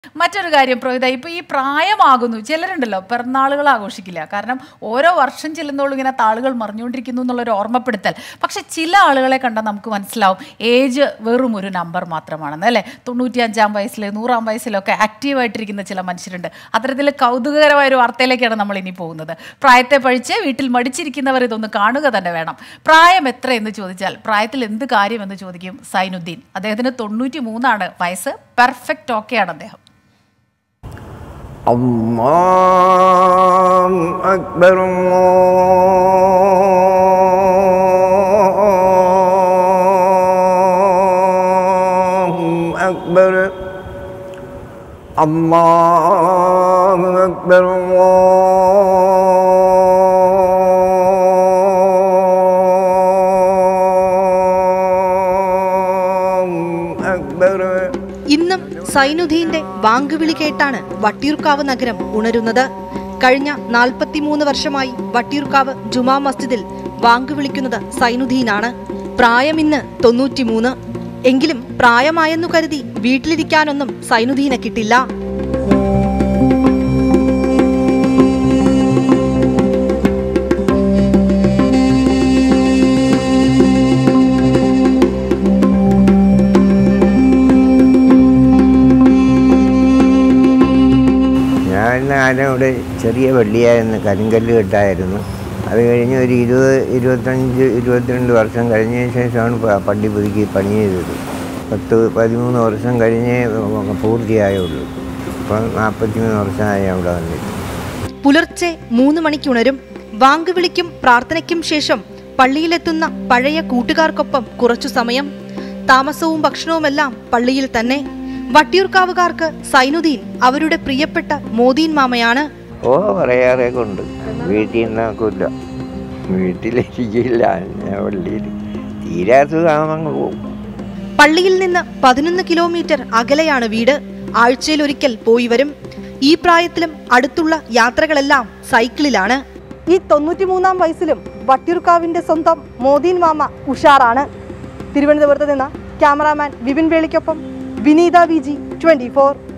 മറ്റൊരു കാര്യം പ്രോഹിത ഇപ്പൊ ഈ പ്രായമാകുന്നു ചിലരുണ്ടല്ലോ പിറന്നാളുകൾ ആഘോഷിക്കില്ല കാരണം ഓരോ വർഷം ചെല്ലുന്നോളും ഇങ്ങനെ താളുകൾ മറിഞ്ഞുകൊണ്ടിരിക്കുന്നു എന്നുള്ളൊരു ഓർമ്മപ്പെടുത്തൽ പക്ഷെ ചില ആളുകളെ കണ്ടാൽ നമുക്ക് മനസ്സിലാവും ഏജ് വെറും ഒരു നമ്പർ മാത്രമാണെന്ന് അല്ലേ തൊണ്ണൂറ്റി അഞ്ചാം വയസ്സിൽ നൂറാം വയസ്സിലൊക്കെ ആക്റ്റീവായിട്ടിരിക്കുന്ന ചില മനുഷ്യരുണ്ട് അത്തരത്തിൽ കൗതുകകരമായ ഒരു വാർത്തയിലേക്കാണ് നമ്മൾ ഇനി പോകുന്നത് പ്രായത്തെ പഴിച്ച് വീട്ടിൽ മടിച്ചിരിക്കുന്നവർ ഇതൊന്ന് കാണുക തന്നെ വേണം പ്രായം എത്ര എന്ന് ചോദിച്ചാൽ പ്രായത്തിൽ എന്ത് കാര്യം എന്ന് ചോദിക്കും സൈനുദ്ദീൻ അദ്ദേഹത്തിന് തൊണ്ണൂറ്റി മൂന്നാണ് വയസ്സ് പെർഫെക്റ്റ് ഓക്കെയാണ് അദ്ദേഹം الله أكبر الله أكبر الله أكبر الله أكبر ഇന്നും സൈനുദ്ദീന്റെ വാങ്കുവിളി കേട്ടാണ് വട്ടിയൂർക്കാവ് നഗരം ഉണരുന്നത് കഴിഞ്ഞ നാൽപ്പത്തിമൂന്ന് വർഷമായി വട്ടിയൂർക്കാവ് ജുമാ മസ്ജിദിൽ വാങ്ക് വിളിക്കുന്നത് സൈനുദ്ദീനാണ് പ്രായം ഇന്ന് തൊണ്ണൂറ്റിമൂന്ന് എങ്കിലും പ്രായമായെന്നു കരുതി വീട്ടിലിരിക്കാനൊന്നും സൈനുദ്ദീനെ കിട്ടില്ല ഞാൻ ആനയുടെ ചെറിയ വെള്ളിയായിരുന്നു കരിങ്കല്ല് കെട്ടായിരുന്നു അത് കഴിഞ്ഞ് ഒരു ഇരുപത് ഇരുപത്തഞ്ച് ഇരുപത്തിരണ്ട് വർഷം കഴിഞ്ഞതിന് ശേഷമാണ് പ- പള്ളി പുതുക്കി പണി ചെയ്തത് പത്ത് പതിമൂന്ന് വർഷം കഴിഞ്ഞേ പൂർത്തിയായുള്ളൂ ഇപ്പം നാൽപ്പത്തിമൂന്ന് വർഷമായി അവിടെ വന്നിട്ട് പുലർച്ചെ മൂന്ന് മണിക്കുണരും വാങ്ക് വിളിക്കും പ്രാർത്ഥനയ്ക്കും ശേഷം പള്ളിയിലെത്തുന്ന പഴയ കൂട്ടുകാർക്കൊപ്പം കുറച്ചു സമയം താമസവും ഭക്ഷണവുമെല്ലാം പള്ളിയിൽ തന്നെ വട്ടിയൂർക്കാവുകാർക്ക് സൈനുദ്ദീൻ അവരുടെ പ്രിയപ്പെട്ട മോദീൻ മാമയാണ് ഓ പറയാറേ കൊണ്ട് വീട്ടിൽ നിന്നാക്കില്ല വീട്ടിലിരിക്കില്ല ഞാൻ പള്ളിയിൽ തീരെ അസുഖമാകുമ്പോൾ പോകും പള്ളിയിൽ നിന്ന് പതിനൊന്ന് കിലോമീറ്റർ അകലെയാണ് വീട് ആഴ്ചയിൽ ഒരിക്കൽ പോയി വരും ഈ പ്രായത്തിലും അടുത്തുള്ള യാത്രകളെല്ലാം സൈക്കിളിലാണ് ഈ തൊണ്ണൂറ്റിമൂന്നാം വയസ്സിലും വട്ടിയൂർക്കാവിന്റെ സ്വന്തം മോദീൻ മാമ ഉഷാറാണ് തിരുവനന്തപുരത്ത് നിന്ന് ക്യാമറാമാൻ വിപിൻ വേളിക്കൊപ്പം Vineetha V G twenty four